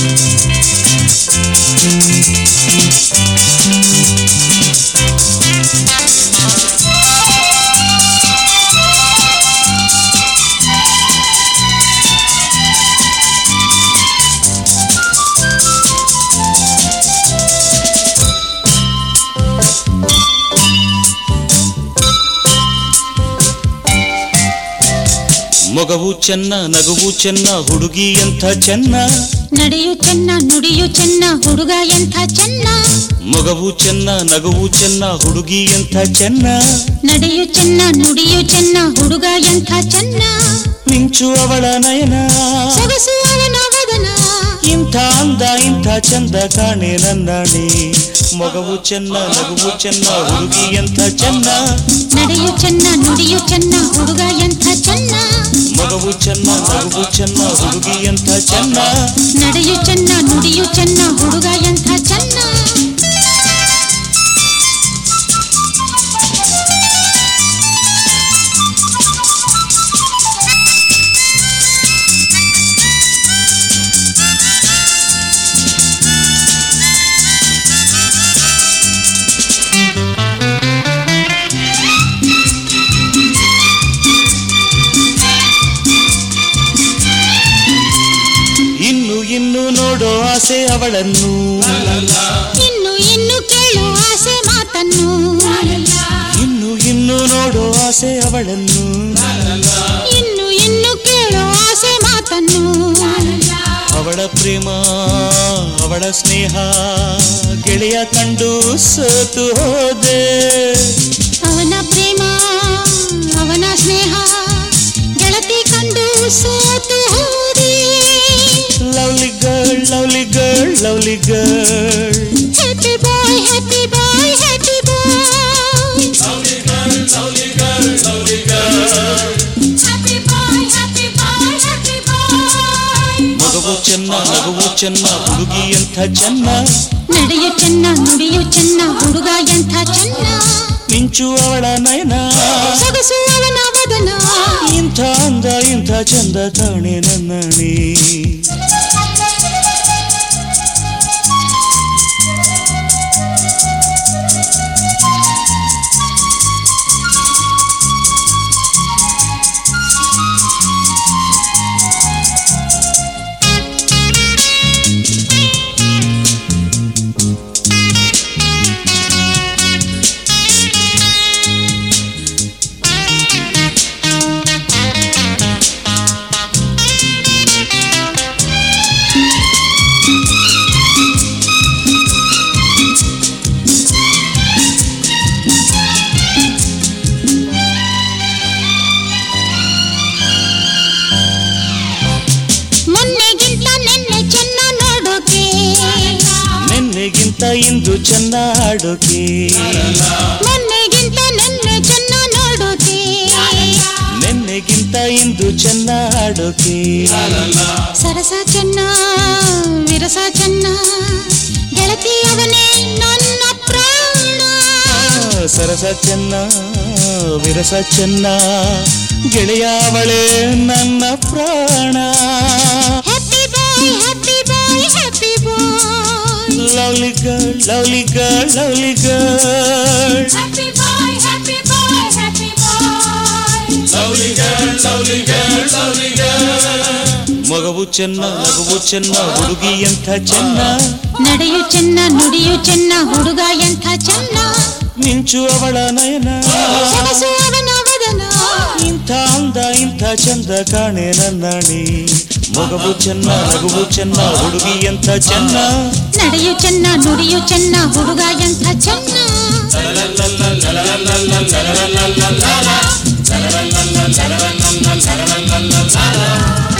ಮೊಗವು ಚೆನ್ನ ನಗುವು ಚೆನ್ನ ಹುಡುಗಿ ಎಂಥ ಚೆನ್ನ ನಡೆಯು ಚೆನ್ನ ನುಡಿಯು ಚೆನ್ನ ಹುಡುಗ ಎಂಥ ಚೆನ್ನ ಮೊಗವು ಚೆನ್ನ ನಗುವು ಚೆನ್ನ ಹುಡುಗಿ ಎಂಥ ಚೆನ್ನ ನಡೆಯು ಚೆನ್ನ ನುಡಿಯು ಚೆನ್ನ ಹುಡುಗ ಎಂಥ ಚೆನ್ನ ಮಿಂಚು ಅವಳ ನಯನ ಸೊಗಸು ಅವನ ವದನ ಇಂಥ ಅಂದ ಇಂಥ ಚಂದ ಕಾಣೆ ನನ್ನಾಣಿ ಮೊಗವು ಚೆನ್ನ ನಗುವು ಚೆನ್ನ ಹುಡುಗಿ ಎಂಥ ಚೆನ್ನ ನಡೆಯು ಚೆನ್ನ ನುಡಿಯು ಚೆನ್ನ ಹುಡುಗ ಎಂಥ ಚೆನ್ನ ಮಗವು ಚೆನ್ನ ನಗುವು ಚೆನ್ನ ಹುಡುಗಿ ಎಂಥ ಚೆನ್ನ ನಡೆಯು ಚೆನ್ನ ನುಡಿಯು ಚೆನ್ನ ಹುಡುಗ ಎಂಥ ಚೆನ್ನ ಇನ್ನು ಇನ್ನು ನೋಡೋ ಆಸೆ ಅವಳನ್ನು ಇನ್ನು ಇನ್ನು ಕೇಳು ಆಸೆ ಮಾತನ್ನು ಇನ್ನು ಇನ್ನು ನೋಡೋ ಆಸೆ ಅವಳನ್ನು ಇನ್ನು ಇನ್ನು ಕೇಳು ಆಸೆ ಮಾತನ್ನು ಅವಳ ಪ್ರೇಮ ಅವಳ ಸ್ನೇಹ ಗೆಳೆಯ ಕಂಡು ಸೋತು ಹೋದೆ ಅವನ ಪ್ರೇಮ ಅವನ ಸ್ನೇಹ ಗೆಳತಿ ಕಂಡು ಸೋತು ಹೋದೆ lovely girl lovely girl lovely girl happy boy happy boy happy boy happy boy happy boy happy boy ಮಗವು ಚೆನ್ನ ನಗುವು ಚೆನ್ನ ಹುಡುಗಿ ಎಂಥ ಚೆನ್ನ ನಡೆಯು ಚೆನ್ನ ನುಡಿಯು ಚೆನ್ನ ಹುಡುಗ ಎಂಥ ಚೆನ್ನ ಮಿಂಚು ಅವಳ ನಯನ ಸೊಗಸು ಅವನ ವದನ ಇಂಥ ಅಂದ ಇಂಥ ಚಂದ ಕಾಣೆ ನನ್ನಣಿ ಮೊನ್ನೆಗಿಂತ ನಿನ್ನೆ ಚೆನ್ನ ನೋಡೋಕೆ ನಿನ್ನೆಗಿಂತ ಇಂದು ಚೆನ್ನ ಆಡೋಕೆ ಮೊನ್ನೆಗಿಂತ ನಿನ್ನೆ ಚೆನ್ನ ನೋಡೋಕೆ ನಿನ್ನೆಗಿಂತ ಇಂದು ಚೆನ್ನ ಆಡೋಕೆ ಸರಸ ಚೆನ್ನ ವಿರಸ ಚೆನ್ನ ಗೆಳತಿ ಅವನೇ ನನ್ನ ಪ್ರಾಣ ಸರಸ ಚೆನ್ನ ವಿರಸ ಚೆನ್ನ ಗೆಳೆಯ ಅವಳೇ ನನ್ನ ಪ್ರಾಣ happy boy happy boy happy boy lovely girl lovely girl lovely girl happy boy happy boy happy boy ಮಗವು ಚೆನ್ನ ನಗುವು ಚೆನ್ನ ಹುಡುಗಿ ಎಂಥ ಚೆನ್ನ ನಡೆಯು ಚೆನ್ನ ನುಡಿಯು ಚೆನ್ನ ಹುಡುಗ ಎಂಥ ಚೆನ್ನ ಮಿಂಚು ಅವಳ ನಯನ ಸೊಗಸು ಅವನ ವದನ ಇಂಥ ಅಂದ ಇಂಥ ಚಂದ ಕಾಣೆ ನನ್ನಣಿ ಮಗವು ಚೆನ್ನ ನಗುವು ಚೆನ್ನ ಹುಡುಗಿ ಎಂಥ ಚೆನ್ನ ನಡೆಯು ಚೆನ್ನ ನುಡಿಯು ಚೆನ್ನ ಹುಡುಗ ಎಂಥ ಚೆನ್ನ la la la la la la